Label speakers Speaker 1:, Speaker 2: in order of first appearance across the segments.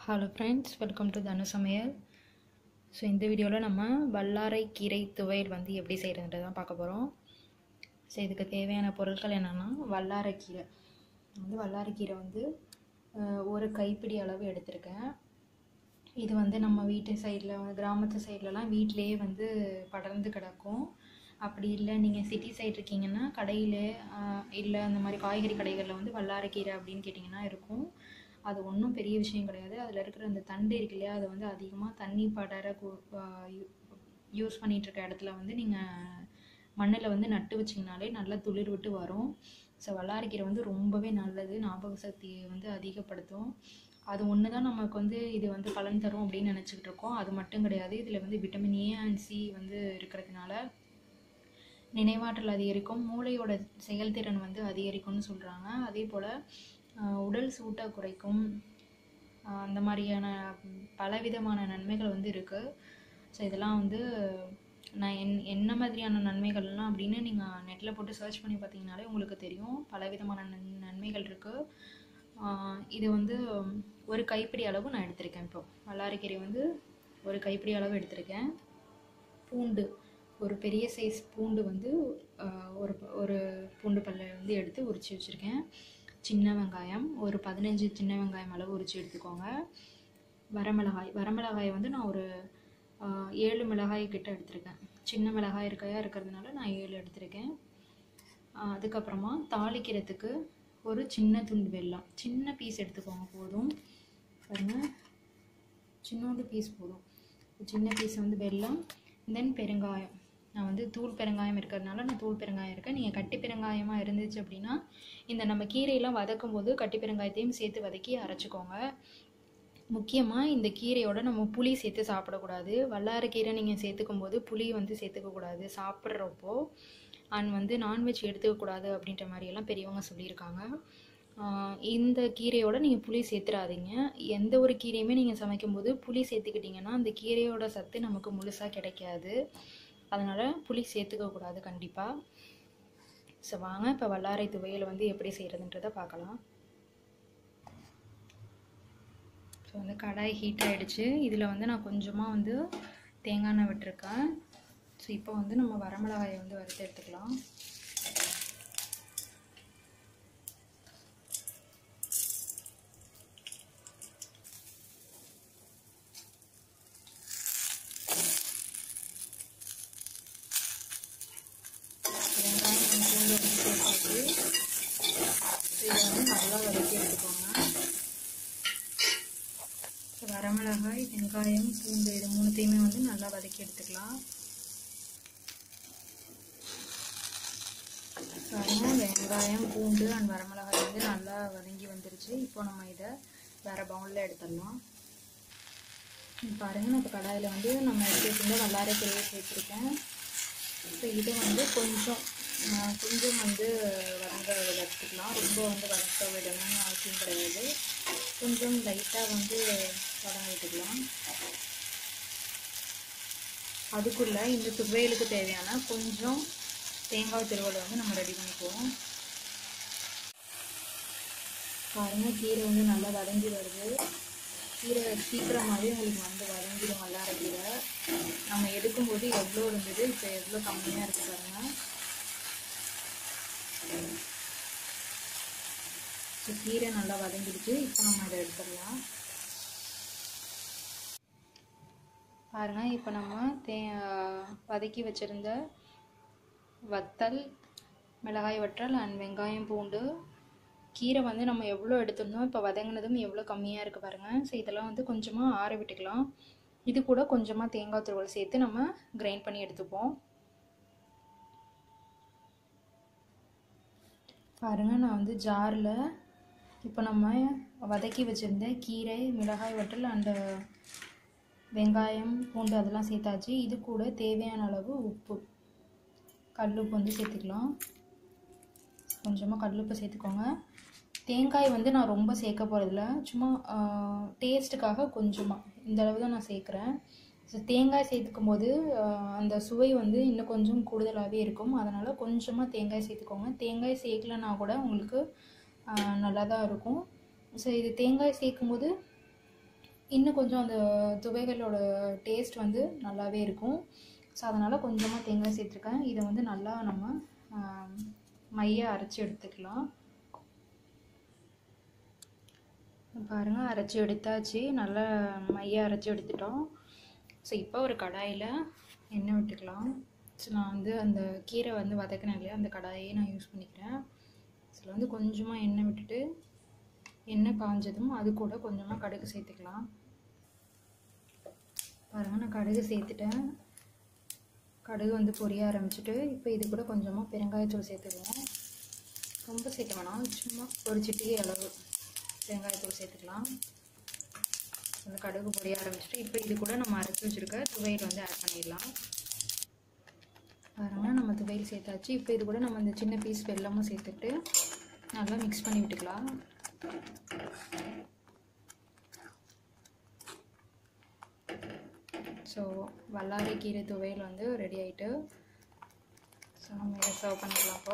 Speaker 1: hello friends welcome to தனு சமையல் so இந்த வீடியோவில் நம்ம வல்லாரை கீரை துவையல் வந்து எப்படி செய்கிறதுன்றது தான் பார்க்க போகிறோம் ஸோ இதுக்கு தேவையான பொருட்கள் என்னென்னா வல்லாரைக்கீரை வந்து வல்லாரைக்கீரை வந்து அஹ், ஒரு கைப்பிடி அளவு எடுத்திருக்கேன் இது வந்து நம்ம வீட்டு சைடில் கிராமத்து சைட்லலாம் வீட்டிலேயே வந்து படர்ந்து கிடக்கும் அப்படி இல்லை நீங்கள் சிட்டி சைடு இருக்கீங்கன்னா கடையில் இல்லை அந்த மாதிரி காய்கறி கடைகளில் வந்து வல்லாரைக்கீரை அப்படின்னு கேட்டிங்கன்னா இருக்கும் அது ஒன்றும் பெரிய விஷயம் கிடையாது அதில் இருக்கிற அந்த தண்டு இருக்கு இல்லையா அதை வந்து அதிகமாக தண்ணி படர யூஸ் பண்ணிகிட்டு இருக்க இடத்துல வந்து நீங்கள் மண்ணில் வந்து நட்டு வச்சிங்கனாலே நல்லா துளிர் விட்டு வரும் ஸோ வல்லாரைக்கீரை வந்து ரொம்பவே நல்லது ஞாபக சக்தியை வந்து அதிகப்படுத்தும் அது ஒன்று தான் நமக்கு வந்து இது வந்து பலன் தரும் அப்படின்னு நினச்சிக்கிட்டு இருக்கோம் அது மட்டும் கிடையாது இதில் வந்து விட்டமின் ஏ அண்ட் சி வந்து இருக்கிறதுனால நினைவாற்றல் அதிகரிக்கும் மூளையோட செயல்திறன் வந்து அதிகரிக்கும்னு சொல்கிறாங்க அதே போல் உடல் சூட்டை குறைக்கும் ஆஹ் அந்த மாதிரியான ம், பலவிதமான நன்மைகள் வந்து இருக்குது ஸோ இதெல்லாம் வந்து நான் என் என்ன மாதிரியான நன்மைகள்லாம் அப்படின்னு நீங்கள் நெட்டில் போட்டு சர்ச் பண்ணி பார்த்தீங்கனாலே உங்களுக்கு தெரியும் பலவிதமான நன் நன்மைகள் இருக்குது இது வந்து ஒரு கைப்பிடி அளவு நான் எடுத்திருக்கேன் இப்போ வல்லாரைக்கீரை வந்து ஒரு கைப்பிடி அளவு எடுத்திருக்கேன் பூண்டு ஒரு பெரிய சைஸ் பூண்டு வந்து ஆஹ், ஒரு ஒரு பூண்டு பல்லை வந்து எடுத்து உரித்து வச்சுருக்கேன் சின்ன வெங்காயம் ஒரு பதினஞ்சு சின்ன வெங்காயம் அளவு உரித்து எடுத்துக்கோங்க வரமிளகாய் வரமிளகாய் வந்து நான் ஒரு ஆஹ், ஏழு மிளகாய் கிட்ட எடுத்திருக்கேன் சின்ன மிளகாய் இருக்கையா இருக்கிறதுனால நான் ஏழு எடுத்திருக்கேன் ஆஹ், அதுக்கப்புறமா தாளிக்கிறதுக்கு ஒரு சின்ன துண்டு வெல்லம் சின்ன பீஸ் எடுத்துக்கோங்க போதும் பாருங்க சின்னோண்டு பீஸ் போதும் சின்ன பீஸ் வந்து வெல்லம் தென் பெருங்காயம் நான் வந்து தூள் பெருங்காயம் இருக்கிறதுனால நான் தூள் பெருங்காயம் இருக்கேன் நீங்கள் கட்டி பெருங்காயமாக இருந்துச்சு அப்படின்னா இந்த நம்ம கீரையெல்லாம் வதக்கும் போது கட்டி பெருங்காயத்தையும் சேர்த்து வதக்கி அரைச்சிக்கோங்க முக்கியமாக இந்த கீரையோட நம்ம புளி சேர்த்து சாப்பிடக்கூடாது வல்லாரைக்கீரை நீங்கள் சேர்த்துக்கும் போது புளி வந்து சேர்த்துக்கக்கூடாது சாப்பிட்றப்போ அண்ட் வந்து நான்வெஜ் எடுத்துக்கக்கூடாது அப்படின்ற மாதிரியெல்லாம் பெரியவங்க சொல்லியிருக்காங்க ஆஹ் இந்த கீரையோட நீங்கள் புளி சேர்த்துறாதீங்க எந்த ஒரு கீரையுமே நீங்கள் சமைக்கும்போது புளி சேர்த்துக்கிட்டிங்கன்னா அந்த கீரையோட சத்து நமக்கு முழுசாக கிடைக்காது அதனால் புளி சேர்த்துக்கக்கூடாது கண்டிப்பாக ஸோ வாங்க இப்போ வல்லாரை துவையல் வந்து எப்படி செய்கிறதுன்றதை பார்க்கலாம் ஸோ வந்து கடாய் ஹீட் ஆகிடுச்சு இதில் வந்து நான் கொஞ்சமாக வந்து தேங்காய் எண்ணெய் விட்டுருக்கேன் ஸோ இப்போ வந்து நம்ம வரமிளகாயை வந்து வறுத்து எடுத்துக்கலாம் வெங்காயம் பூண்டு வந்து சேர்த்தாச்சு இதை வந்து நல்லா வதக்கி எடுத்துக்கோங்க ஸோ வரமிளகாய் வெங்காயம் பூண்டு இது மூணுத்தையுமே வந்து நல்லா வதக்கி எடுத்துக்கலாம் பாருங்க வெங்காயம் பூண்டு அண்ட் வரமிளகாய் வந்து நல்லா வதங்கி வந்துருச்சு இப்போ நம்ம இதை வேறு பவுலில் எடுத்துடலாம் இங்க பாருங்க நான் இப்போ கடாயில் வந்து நம்ம எடுத்து வச்சிருந்த வல்லாரை கிரையை சேர்த்துருக்கேன் ஸோ இது வந்து கொஞ்சம் ஆஹ், கொஞ்சம் வந்து வதங்க வதக்கிக்கலாம் ரொம்ப வந்து வதக்க விடணும்னு அவசியம் கிடையாது கொஞ்சம் லைட்டாக வந்து வதங்க விட்டுக்கலாம் அதுக்குள்ளே இந்த துவையலுக்கு தேவையான கொஞ்சம் தேங்காய் திருவலை வந்து நம்ம ரெடி பண்ணிக்குவோம் பாருங்க கீரை வந்து நல்லா வதங்கி வருது கீரை சீக்கிரமாகவே உங்களுக்கு வந்து வதங்கிடும் வல்லார கீரை நம்ம எடுக்கும்போது எவ்வளோ இருந்தது இப்போ எவ்வளோ கம்மியாக இருக்கு பாருங்க ஸோ கீரை நல்லா வதங்கிடுச்சு இப்போ நம்ம இதை எடுத்துடலாம் பாருங்க இப்போ நம்ம தே வதக்கி வச்சுருந்த வத்தல் மிளகாய் வற்றல் அண்ட் வெங்காயம் பூண்டு கீரை வந்து நம்ம எவ்வளோ எடுத்திருந்தோம் இப்போ வதங்கினதும் எவ்வளோ கம்மியாக இருக்குது பாருங்கள் ஸோ இதெல்லாம் வந்து கொஞ்சமாக ஆற விட்டுக்கலாம் இது கூட கொஞ்சமாக தேங்காய் துருவல் சேர்த்து நம்ம கிரைண்ட் பண்ணி எடுத்துப்போம் பாருங்கள் நான் வந்து ஜாரில் இப்போ நம்ம வதக்கி வச்சுருந்த கீரை மிளகாய் வற்றல் அண்டு வெங்காயம் பூண்டு அதெல்லாம் சேர்த்தாச்சு இது கூட தேவையான அளவு உப்பு கல்லுப்பு வந்து சேர்த்துக்கலாம் கொஞ்சமாக கல்லுப்பு சேர்த்துக்கோங்க தேங்காய் வந்து நான் ரொம்ப சேர்க்க போகிறதில்ல சும்மா டேஸ்ட்டுக்காக கொஞ்சமாக இந்த அளவு தான் நான் சேர்க்குறேன் ஸோ தேங்காய் சேர்த்துக்கும் போது ஆஹ், அந்த சுவை வந்து இன்னும் கொஞ்சம் கூடுதலாகவே இருக்கும் அதனால் கொஞ்சமாக தேங்காய் சேர்த்துக்கோங்க தேங்காய் சேர்க்கலனா கூட உங்களுக்கு ஆஹ், நல்லா தான் இருக்கும் ஸோ இது தேங்காய் சேர்க்கும்போது இன்னும் கொஞ்சம் அந்த துவைகளோட டேஸ்ட் வந்து நல்லாவே இருக்கும் ஸோ அதனால் கொஞ்சமாக தேங்காய் சேர்த்துருக்கேன் இதை வந்து நல்லா நம்ம ஆம், மைய அரைச்சி எடுத்துக்கலாம் பாருங்கள் அரைச்சி எடுத்தாச்சு நல்லா மைய அரைச்சி எடுத்துட்டோம் ஸோ இப்போ ஒரு கடாயில் எண்ணெய் விட்டுக்கலாம் ஸோ நான் வந்து அந்த கீரை வந்து வதக்கினேன் இல்லையா அந்த கடாயே நான் யூஸ் பண்ணிக்கிறேன் இதில் வந்து கொஞ்சமாக எண்ணெய் விட்டுட்டு எண்ணெய் காஞ்சதும் அது கூட கொஞ்சமாக கடுகு சேர்த்துக்கலாம் பாருங்கள் நான் கடுகு சேர்த்துட்டேன் கடுகு வந்து பொரிய ஆரம்பிச்சிட்டு இப்போ இது கூட கொஞ்சமாக பெருங்காயத்தூள் சேர்த்துக்குவோம் ரொம்ப சேர்க்க வேணாம் சும்மா ஒரு சிட்டிகை அளவு பெருங்காயத்தூள் சேர்த்துக்கலாம் அந்த கடுகு பொரிய ஆரம்பிச்சிட்டு இப்போ இது கூட நம்ம அரைச்சி வச்சுருக்க துவையல் வந்து ஆட் பண்ணிடலாம் பாருங்கள் நம்ம துவையல் சேர்த்தாச்சு இப்போ இது கூட நம்ம இந்த சின்ன பீஸ் வெல்லமும் சேர்த்துட்டு நல்லா மிக்ஸ் பண்ணி விட்டுக்கலாம் ஸோ வல்லாரை கீரை துவையல் வந்து ரெடி ஆகிட்டு ஸோ நம்ம இதை சர்வ் பண்ணிடலாம் அப்போ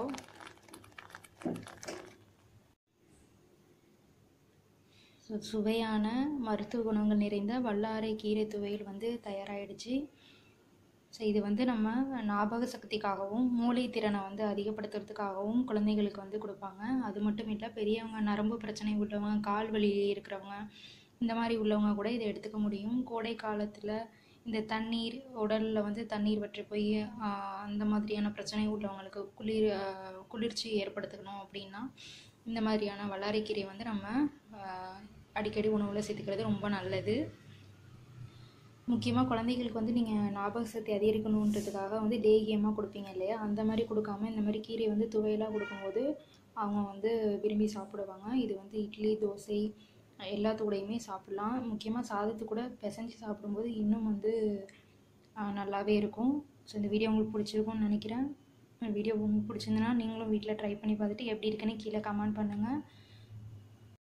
Speaker 1: ஸோ சுவையான மருத்துவ குணங்கள் நிறைந்த வல்லாரை கீரை துவையல் வந்து தயாராகிடுச்சு ஸோ இது வந்து நம்ம ஞாபக சக்திக்காகவும் மூளை திறனை வந்து அதிகப்படுத்துறதுக்காகவும் குழந்தைகளுக்கு வந்து கொடுப்பாங்க அது மட்டும் இல்லை பெரியவங்க நரம்பு பிரச்சனை உள்ளவங்க கால் வலி இருக்கிறவங்க இந்த மாதிரி உள்ளவங்க கூட இதை எடுத்துக்க முடியும் கோடை காலத்தில் இந்த தண்ணீர் உடலில் வந்து தண்ணீர் வற்றி போய் ஆஹ், அந்த மாதிரியான பிரச்சனை உள்ளவங்களுக்கு குளிர் ஆஹ், குளிர்ச்சி ஏற்படுத்தணும் அப்படின்னா இந்த மாதிரியான வல்லாரைக்கீரை வந்து நம்ம ஆஹ், அடிக்கடி உணவில் சேர்த்துக்கிறது ரொம்ப நல்லது முக்கியமாக குழந்தைகளுக்கு வந்து நீங்கள் ஞாபக சக்தி அதிகரிக்கணுன்றதுக்காக வந்து லேகியமாக கொடுப்பீங்க இல்லையா அந்த மாதிரி கொடுக்காம இந்த மாதிரி கீரை வந்து துவையலாக கொடுக்கும்போது அவங்க வந்து விரும்பி சாப்பிடுவாங்க இது வந்து இட்லி தோசை எல்லாத்தோடையுமே சாப்பிட்லாம் முக்கியமாக சாதத்து கூட பிசைஞ்சு சாப்பிடும்போது இன்னும் வந்து ஆஹ், நல்லாவே இருக்கும் ஸோ இந்த வீடியோ உங்களுக்கு பிடிச்சிருக்கும்னு நினைக்கிறேன் வீடியோ உங்களுக்கு பிடிச்சிருந்தனா நீங்களும் வீட்டில் ட்ரை பண்ணி பார்த்துட்டு எப்படி இருக்குன்னு கீழே கமெண்ட் பண்ணுங்கள்